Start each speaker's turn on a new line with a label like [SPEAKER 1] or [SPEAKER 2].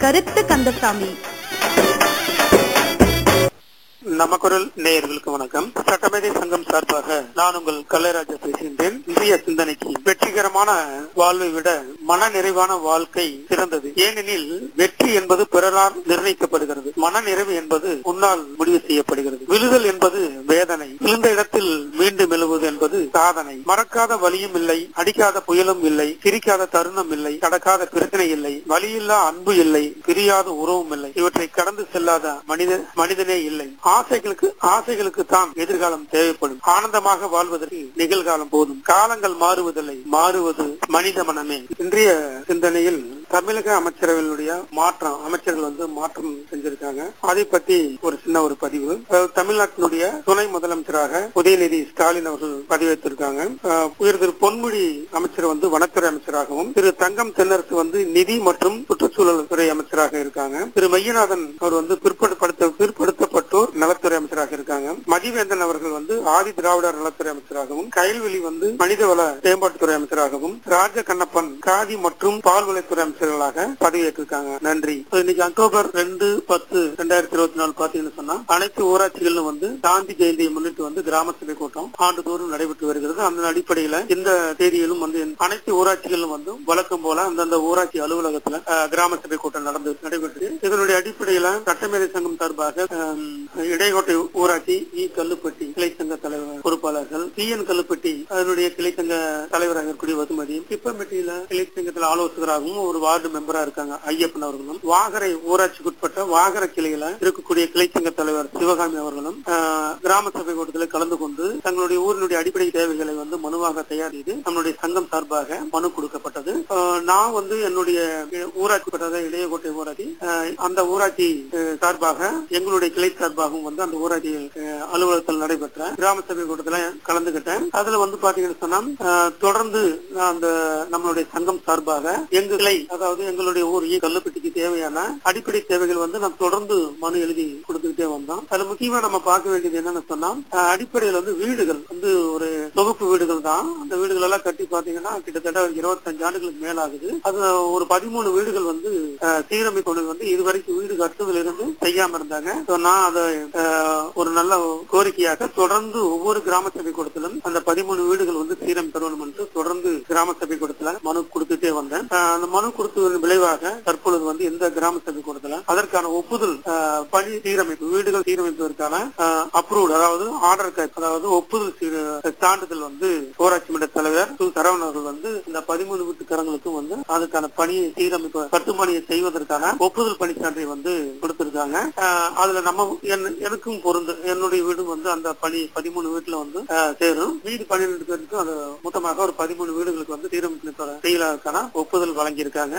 [SPEAKER 1] கருத்து கந்தசாமி
[SPEAKER 2] நமக்குரல் நேயர்களுக்கு வணக்கம் சட்டமேதை சங்கம் சார்பாக நான் உங்கள் கலைராஜா பேசுகின்றேன் இந்திய சிந்தனைக்கு வெற்றிகரமான வாழ்வை விட மன நிறைவான வாழ்க்கை சிறந்தது ஏனெனில் வெற்றி என்பது பிறரால் நிர்ணயிக்கப்படுகிறது மன நிறைவு என்பது உன்னால் முடிவு செய்யப்படுகிறது விழுதல் என்பது வேதனை விழுந்த இடத்தில் மீண்டும் எழுவது என்பது சாதனை மறக்காத வழியும் இல்லை அடிக்காத புயலும் இல்லை சிரிக்காத தருணம் இல்லை கடக்காத பிரச்சனை இல்லை வழியில்லா அன்பு இல்லை பிரியாத உறவும் இல்லை இவற்றை கடந்து செல்லாத மனித மனிதனே இல்லை ஆசைகளுக்கு ஆசைகளுக்கு தான் எதிர்காலம் தேவைப்படும் ஆனந்தமாக வாழ்வதற்கு நிகழ்காலம் போதும் காலங்கள் மாறுவதில்லை மாறுவது மனித மனமே இன்றைய சிந்தனையில் தமிழக அமைச்சரவையினுடைய மாற்றம் அமைச்சர்கள் வந்து மாற்றம் செஞ்சிருக்காங்க அதை பத்தி ஒரு சின்ன ஒரு பதிவு அதாவது தமிழ்நாட்டினுடைய துணை முதலமைச்சராக உதயநிதி ஸ்டாலின் அவர்கள் பதவியேற்றிருக்காங்க அஹ் உயர் திரு பொன்முடி அமைச்சர் வந்து வனத்துறை அமைச்சராகவும் திரு தங்கம் தென்னரசு வந்து நிதி மற்றும் சுற்றுச்சூழல் துறை அமைச்சராக இருக்காங்க திரு மையநாதன் அவர் வந்து பிற்படுத்த பிற்படுத்தப்பட்டோர் நலத்துறை அமைச்சராக இருக்காங்க மதிவேந்தன் அவர்கள் வந்து ஆதி திராவிடர் நலத்துறை அமைச்சராகவும் கயல்வெளி வந்து மனிதவள மேம்பாட்டுத்துறை அமைச்சராகவும் ராஜ கண்ணப்பன் காதி மற்றும் பால்வளைத்துறை அமைச்சர்களாக பதவியேற்றிருக்காங்க நன்றி இன்னைக்கு அக்டோபர் ரெண்டு பத்து ரெண்டாயிரத்தி இருபத்தி நாலு பாத்தீங்கன்னு சொன்னா அனைத்து ஊராட்சிகளிலும் வந்து காந்தி ஜெயந்தியை முன்னிட்டு வந்து கிராம சபை கூட்டம் ஆண்டுதோறும் நடைபெற்று வருகிறது அந்த அடிப்படையில இந்த தேதியிலும் வந்து அனைத்து ஊராட்சிகளிலும் வந்து வழக்கம் போல அந்தந்த ஊராட்சி அலுவலகத்துல அஹ், கிராம சபை கூட்டம் நடந்து நடைபெற்று இதனுடைய அடிப்படையில சட்டமேதை சங்கம் சார்பாக அஹ், இடைக்கோட்டை ஊராட்சி இ கல்லுப்பட்டி கிளை சங்க தலைவர் பொறுப்பாளர்கள் சி என் கல்லுப்பட்டி அதனுடைய கிளை சங்க தலைவராக இருக்கக்கூடிய வசுமதி திப்பம்பட்டியில கிளை சங்கத்தில் ஆலோசகராகவும் ஒரு வார்டு மெம்பரா இருக்காங்க ஐயப்பன் அவர்களும் வாகரை ஊராட்சிக்குட்பட்ட வாகர கிளையில இருக்கக்கூடிய கிளை சங்க தலைவர் சிவகாமி அவர்களும் ஆஹ், கிராம சபை கூட்டத்தில் கலந்து கொண்டு தங்களுடைய ஊரினுடைய அடிப்படை தேவைகளை வந்து மனுவாக தயார் செய்து நம்மளுடைய சங்கம் சார்பாக மனு கொடுக்கப்பட்டது ஆஹ், நான் வந்து என்னுடைய ஊராட்சி பெற்ற இளையகோட்டை ஊராட்சி ஆஹ், அந்த ஊராட்சி ஆஹ், சார்பாக எங்களுடைய கிளை சார்பாகவும் வந்து அந்த ஊராட்சி ஆஹ், அலுவலகத்தில் நடைபெற்ற கிராம சபை கூட்டத்தில் கலந்துகிட்டேன் அதுல வந்து பாத்தீங்கன்னு சொன்னா ஆஹ், தொடர்ந்து நான் அந்த நம்மளுடைய சங்கம் சார்பாக எங்க கிளை அதாவது எங்களுடைய ஊர் ஈ கல்லுப்பட்டிக்கு தேவையான அடிப்படை தேவைகள் வந்து நாம் தொடர்ந்து மனு எழுதி கொடுத்துக்கிட்டே வந்தோம் அதுல முக்கியமா நம்ம பார்க்க வேண்டியது என்னன்னு சொன்னா ஆஹ், அடிப்படையில் வந்து வீடுகள் வந்து ஒரு தொகுப்பு வீடுகள் தான் அந்த வீடுகள் எல்லாம் கட்டி பாத்தீங்கன்னா கிட்டத்தட்ட ஒரு இருபத்தஞ்சு ஆண்டுகளுக்கு மேலாகுது அது ஒரு பதிமூணு வீடுகள் வந்து ஆஹ், சீரமைப்பு பணி வந்து இதுவரைக்கும் வீடு கட்டுறதுல இருந்து செய்யாம இருந்தாங்க So, நான் அதை ஆஹ், ஒரு நல்ல கோரிக்கையாக தொடர்ந்து ஒவ்வொரு கிராம சபை கூடத்திலும் அந்த பதிமூணு வீடுகள் வந்து சீரம் தருவணும் என்று தொடர்ந்து கிராம சபை கூடத்துல மனு கொடுத்துட்டே வந்தேன் ஆஹ், அந்த மனு கொடுத்ததன் விளைவாக தற்பொழுது வந்து இந்த கிராம சபை கூடத்துல அதற்கான ஒப்புதல் ஆஹ், பணி சீரமைப்பு வீடுகள் சீரமைப்பதற்கான அப்ரூவ்ட் அதாவது ஆர்டர் அதாவது ஒப்புதல் சீர- சான்றிதழ் வந்து ஊராட்சி மன்ற தலைவர் சு சரவணன் அவர்கள் வந்து இந்த பதிமூணு வீட்டுக்காரங்களுக்கும் வந்து அதுக்கான பணியை சீரமைப்பு கட்டுப்பணியை செய்வதற்கான ஒப்புதல் பணி சான்றை வந்து கொடுத்திருக்காங்க ஆஹ், அதுல நம்ம என்- எனக்கும் பொருந்து என்னுடைய வீடும் வந்து அந்த பணி பதிமூணு வீட்டுல வந்து ஆஹ், சேரும் வீடு பன்னிரெண்டு பேருக்கு அது மொத்தமாக ஒரு பதிமூணு வீடுகளுக்கு வந்து சீரமைப்பு செய்யறதுக்கான ஒப்புதல் வழங்கியிருக்காங்க